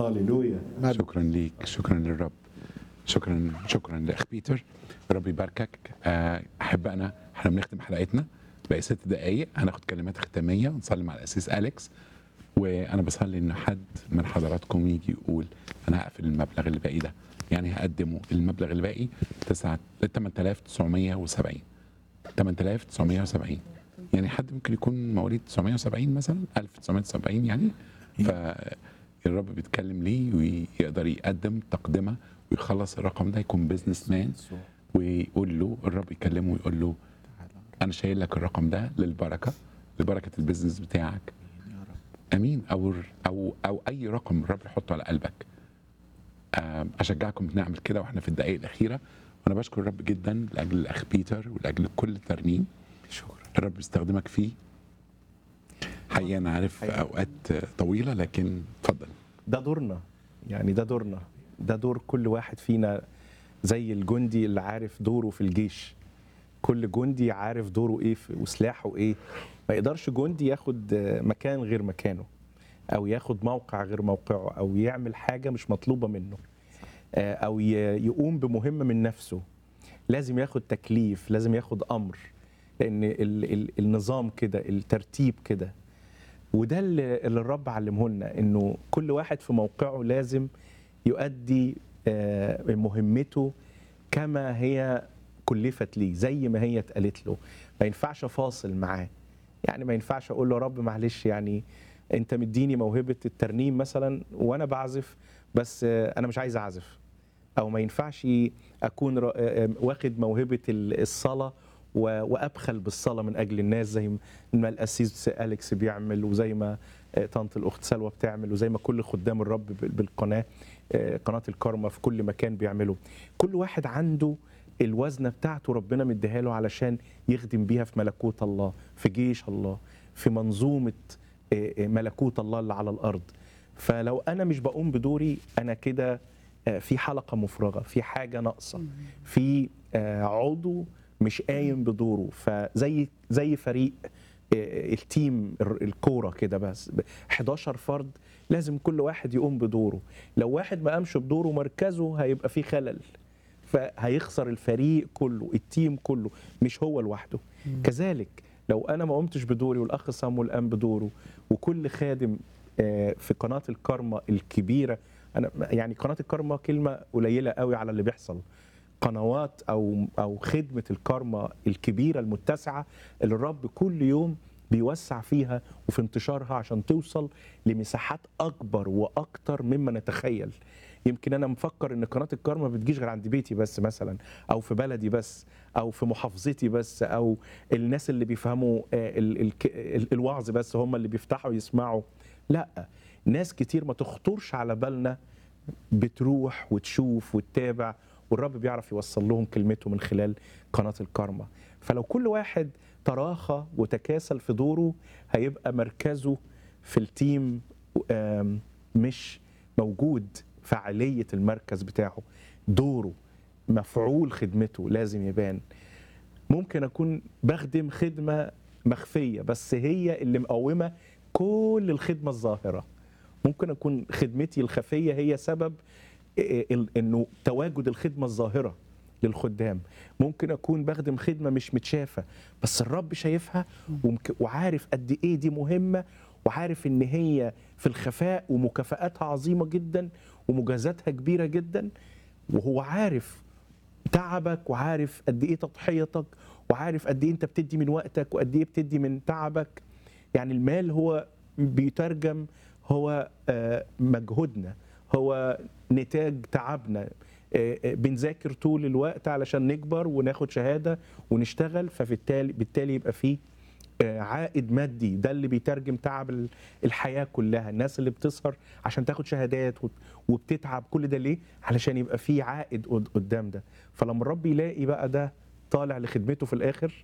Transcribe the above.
هاليلويا شكرا ليك شكرا للرب شكرا شكرا لاخ بيتر ربي يباركك آه، احبائنا احنا بنختم حلقتنا باقي ست دقائق هناخد كلمات ختاميه ونصلي مع الاسيس اليكس وانا بصلي ان حد من حضراتكم يجي يقول انا هقفل المبلغ اللي باقي ده يعني هقدمه المبلغ اللي باقي 9 8970 8970 يعني حد ممكن يكون مواليد 970 مثلا 1970 يعني فالرب بيتكلم ليه ويقدر يقدم تقدمه ويخلص الرقم ده يكون بيزنس مان ويقول له الرب يكلمه ويقول له انا شايل لك الرقم ده للبركه لبركه البيزنس بتاعك امين او او او اي رقم الرب يحطه على قلبك آم، اشجعكم نعمل كده واحنا في الدقائق الاخيره وانا بشكر الرب جدا لاجل الاخ بيتر ولاجل كل ترنيم شكرا الرب يستخدمك فيه حقيقه انا عارف حقيقة. اوقات طويله لكن اتفضل ده دورنا يعني ده دورنا ده دور كل واحد فينا زي الجندي اللي عارف دوره في الجيش كل جندي عارف دوره ايه في- وسلاحه ايه ما يقدرش جندي ياخد آه، مكان غير مكانه او ياخد موقع غير موقعه او يعمل حاجه مش مطلوبه منه آه، او ي- يقوم بمهمه من نفسه لازم ياخد تكليف لازم ياخد امر لان ال ال النظام كده الترتيب كده وده اللي اللي الرب علمه لنا انه كل واحد في موقعه لازم يؤدي آه، مهمته كما هي كلفت ليه زي ما هي اتقالت له ما ينفعش فاصل معاه يعني ما ينفعش اقول له يا رب معلش يعني انت مديني موهبه الترنيم مثلا وانا بعزف بس آه، انا مش عايز اعزف او ما ينفعش اكون را- آه، آه، واخد موهبه ال- الصلاه و- وابخل بالصلاه من اجل الناس زي ما الاسيس اليكس بيعمل وزي ما آه، طنط الاخت سلوى بتعمل وزي ما كل خدام الرب بال- بالقناه آه، قناه الكارما في كل مكان بيعملوا كل واحد عنده الوزنه بتاعته ربنا مديها له علشان يخدم بيها في ملكوت الله في جيش الله في منظومه آه، آه، ملكوت الله اللي على الارض فلو انا مش بقوم بدوري انا كده آه، في حلقه مفرغه في حاجه ناقصه في آه، عضو مش قايم بدوره فزي زي فريق آه، التيم ال- الكوره كده بس ب- 11 فرد لازم كل واحد يقوم بدوره لو واحد ما قامش بدوره مركزه هيبقى فيه خلل فهيخسر الفريق كله التيم كله مش هو لوحده كذلك لو انا ما قمتش بدوري والاخ صامويل قام بدوره وكل خادم آه، في قناه الكارما الكبيره انا يعني قناه الكارما كلمه قليله قوي على اللي بيحصل قنوات او او خدمه الكارما الكبيره المتسعه اللي الرب كل يوم بيوسع فيها وفي انتشارها عشان توصل لمساحات اكبر واكتر مما نتخيل يمكن انا مفكر ان قناه الكارما بتجيش غير عند بيتي بس مثلا او في بلدي بس او في محافظتي بس او الناس اللي بيفهموا آه، ال- ال- ال- الوعظ بس هم اللي بيفتحوا يسمعوا لا ناس كتير ما تخطرش على بالنا بتروح وتشوف وتتابع والرب بيعرف يوصل لهم كلمته من خلال قناة الكارما فلو كل واحد تراخى وتكاسل في دوره هيبقى مركزه في التيم آم، مش موجود فعالية المركز بتاعه دوره مفعول خدمته لازم يبان ممكن أكون بخدم خدمة مخفية بس هي اللي مقومة كل الخدمة الظاهرة ممكن أكون خدمتي الخفية هي سبب ال- انه تواجد الخدمه الظاهره للخدام ممكن اكون بخدم خدمه مش متشافه بس الرب شايفها ومك- وعارف قد ايه دي مهمه وعارف ان هي في الخفاء ومكافاتها عظيمه جدا ومجازاتها كبيره جدا وهو عارف تعبك وعارف قد ايه تضحيتك وعارف قد ايه انت بتدي من وقتك وقد ايه بتدي من تعبك يعني المال هو بيترجم هو آه، مجهودنا هو نتاج تعبنا آه، آه، بنذاكر طول الوقت علشان نكبر وناخد شهاده ونشتغل فبالتالي بالتالي يبقى فيه آه، عائد مادي ده اللي بيترجم تعب ال- الحياه كلها الناس اللي بتسهر عشان تاخد شهادات وب- وبتتعب كل ده ليه علشان يبقى فيه عائد قد- قدام ده فلما الرب يلاقي بقى ده طالع لخدمته في الاخر